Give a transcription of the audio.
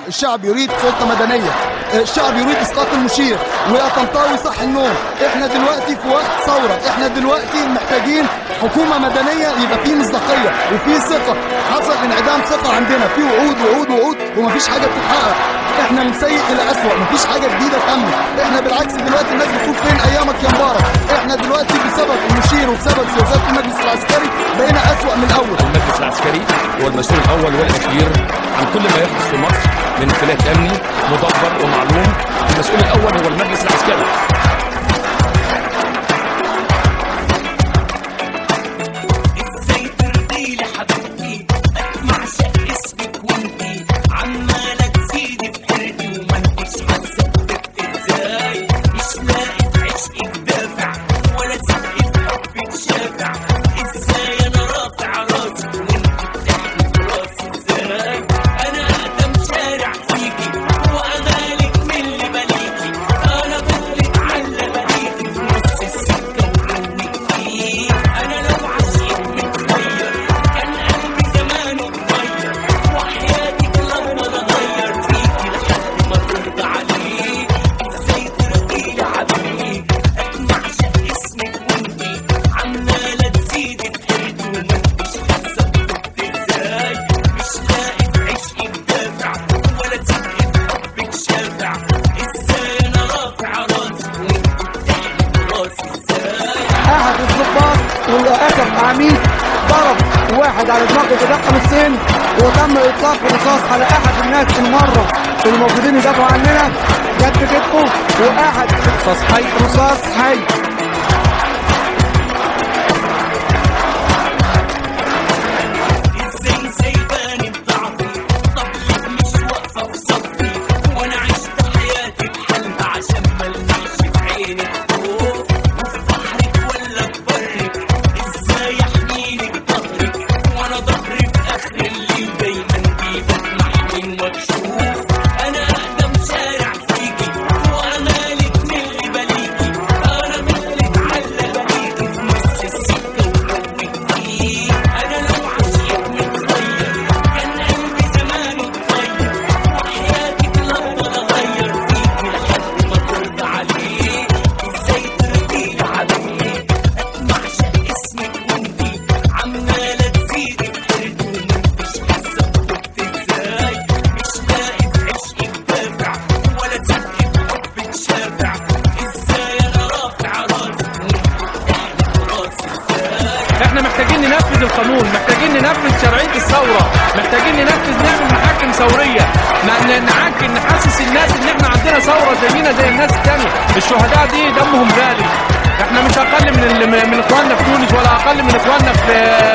الشعب يريد سلطه مدنيه الشعب يريد اسقاط المشير ويا طنطاوي صح النوم احنا دلوقتي في وقت ثوره احنا دلوقتي محتاجين حكومه مدنيه يبقى في مصداقيه وفي ثقه حصل انعدام ثقه عندنا في وعود وعود وعود ومفيش حاجه بتتحقق احنا من سيء الى اسوء مفيش حاجه جديده تأمن احنا بالعكس دلوقتي الناس بتقول فين ايامك يا مبارك احنا دلوقتي بسبب المشير وبسبب سياسات المجلس العسكري بقينا اسوء من الاول المجلس العسكري هو المسؤول الاول والاخير عن كل ما يحدث في مصر من انفلات امني مدبر ومعلوم المسؤول الاول هو المجلس العسكري ازاي ترضي لي حبيبتي اسمع شق اسمك وانتي عماله تزيدي في حيرتي وما انتش حاسه بك ازاي مش لاقي في عشقك دافع ولا سبقي في حبك شافع ازاي انا رافع راسي وانت بتحكي في راسي ازاي انا اقدم شارع فيكي واغالك من اللي بليكي انا بقولك على بليكي في نص السكه وجوك فيه انا لو عشقك متغير كان قلبي زمانه اتغير وحياتك لما اتغير فيكي لحد ما ترضى عليك ازاي ترضي لي حبيبي اسمع شق اسمك وانتي عماله تزيدي في حيرتي وما انتش حاسه بك ازاي مش لاقي في عشقك دافع ولا تبقي في حبك شافع ازاي انا رافع راسي وانت بتحلي راسي ازاي احد الضباط واخر عميد ضرب واحد على دماغه بدقه السن وتم اطلاق الرصاص على احد الناس المره اللي موجودين يدافعوا عننا جت في كتفه واحد رصاص حي رصاص حي ازاي سايباني بضعفي طب ليه مش واقفه في صفي وانا عشت حياتي بحلم عشان ملمعش في عينك فوق وفي بحرك ولا في برك ازاي احميلك ظهرك وانا ظهري في اخر الليل دايما بيبك محمي ومكشوف انا اقدم شارع فيكي وامالك من اللي بليكي انا مثلك على بليكي في نص السكه وجوك فيه انا لو عشقك متغير كان قلبي زمانه اتغير وحياتك لما اتغير فيكي لحد ما ترضى عليك ازاي ترضي لي حبيبي اسمع شق اسمك وانتي عماله تزيدي في حيرتي وما انتش حاسه بك ازاي مش لاقي في عشقك دافع ولا تبقي في حبك شافع ازاي انا رافع راسي وانت بتحلي راسي ازاي احنا محتاجين ننفذ القانون محتاجين ننفذ شرعيه الثوره محتاجين ننفذ نعمل محاكم ثوريه ن- نعاكن نحسس الناس ان احنا عندنا ثوره زينا زي الناس التانية الشهداء دي دمهم غالي احنا مش اقل من ال- من اخواننا في تونس ولا اقل من اخواننا في